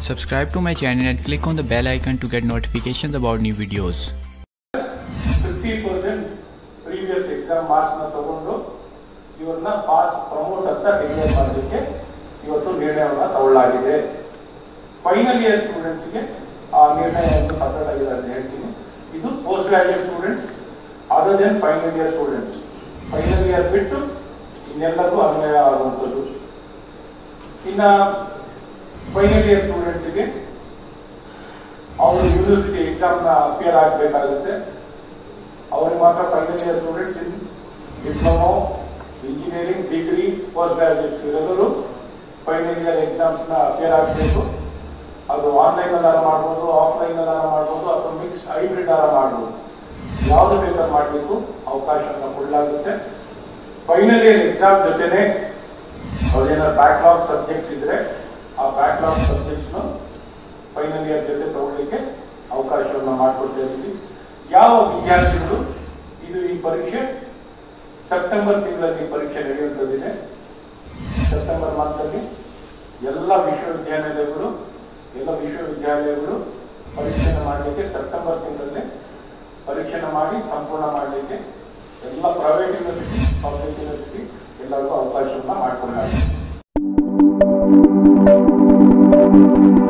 Subscribe to my channel and click on the bell icon to get notifications about new videos. Fifty percent previous exam ಮಾರ್ಕ್ಸ್ನ ತಗೊಂಡು ಇವ್ರನ್ನ pass promote ಅಂತ declare ಮಾಡೋದಕ್ಕೆ ಇವತ್ತು ನಿರ್ಣಯವನ್ನು ತಗೊಳ್ಳಾಗಿದೆ final year ಸ್ಟೂಡೆಂಟ್ಸ್ಗೆ ಆ ನಿರ್ಣಯ ಎಂದು ಸಪರೇಟ್ ಆಗಿದೆ ಅಂತ ಹೇಳ್ತೀನಿ ಇದು post graduate students other than final year students final year ಬಿಟ್ಟು ಇನ್ನೆಲ್ಲರಿಗೂ ಅನ್ವಯ ಆಗುವಂಥದ್ದು ಇನ್ನ ಫೈನಲ್ ಇಯರ್ ಸ್ಟೂಡೆಂಟ್ಸ್ಗೆ ಅವರು ಯೂನಿವರ್ಸಿಟಿ ಎಕ್ಸಾಮ್ನ ಅಪಿಯರ್ ಆಗಬೇಕಾಗುತ್ತೆ ಅವ್ರಿಗೆ ಮಾತ್ರ final year students in diploma engineering degree post graduates ಇವರೆಲ್ಲರೂ ಫೈನಲ್ ಇಯರ್ ಎಕ್ಸಾಮ್ಸ್ ನ ಅಪಿಯರ್ ಆಗಬೇಕು ಅದು ಆನ್ಲೈನ್ ಅಲ್ಲಾರ ಮಾಡ್ಬೋದು ಆಫ್ಲೈನ್ ಅಲ್ಲಾರ ಮಾಡ್ಬೋದು ಅಥವಾ ಮಿಕ್ಸ್ ಹೈಬ್ರಿಡ್ ಆರ ಮಾಡ್ಬೋದು ಯಾವ್ದು ಬೇಕಾದ್ರೂ ಮಾಡಬೇಕು ಅವಕಾಶನ ಕೊಡಲಾಗುತ್ತೆ ಫೈನಲ್ ಇಯರ್ ಎಕ್ಸಾಮ್ ಜೊತೆನೆ ಅವ್ರೇನಾದ್ರು ಬ್ಯಾಕ್ಲಾಗ್ ಸಬ್ಜೆಕ್ಟ್ಸ್ ಇದ್ರೆ ಆ ಬ್ಯಾಕ್ಲಾಗ್ ಸಬ್ಜೆಕ್ಟ್ಸ್ ಫೈನಲ್ ಇಯರ್ ಜೊತೆ ತಗೊಳ್ಳಿಕ್ಕೆ ಅವಕಾಶವನ್ನ ಮಾಡಿಕೊಡ್ತಾ ಇದ್ದೀವಿ ಯಾವ ವಿದ್ಯಾರ್ಥಿಗಳು ಇದು ಈ ಪರೀಕ್ಷೆ ಸೆಪ್ಟೆಂಬರ್ ತಿಂಗಳಲ್ಲಿ ಪರೀಕ್ಷೆ ನಡೆಯುವಂಥದ್ದಿದೆ ಸೆಪ್ಟೆಂಬರ್ ಮಂತಲ್ಲಿ ಎಲ್ಲ ವಿಶ್ವವಿದ್ಯಾನಿಲಯಗಳು ಎಲ್ಲ ವಿಶ್ವವಿದ್ಯಾಲಯಗಳು ಪರೀಕ್ಷೆನ ಮಾಡಲಿಕ್ಕೆ ಸೆಪ್ಟೆಂಬರ್ ತಿಂಗಳಲ್ಲಿ ಪರೀಕ್ಷೆನ ಮಾಡಿ ಸಂಪೂರ್ಣ ಮಾಡಲಿಕ್ಕೆ ಎಲ್ಲ ಪ್ರೈವೇಟ್ ಯೂನಿವರ್ಸಿಟಿ ಪಬ್ಲಿಕ್ ಯೂನಿವರ್ಸಿಟಿ ಎಲ್ಲರಿಗೂ ಅವಕಾಶವನ್ನ ಮಾಡಿಕೊಳ್ಳಲಾಗಿದೆ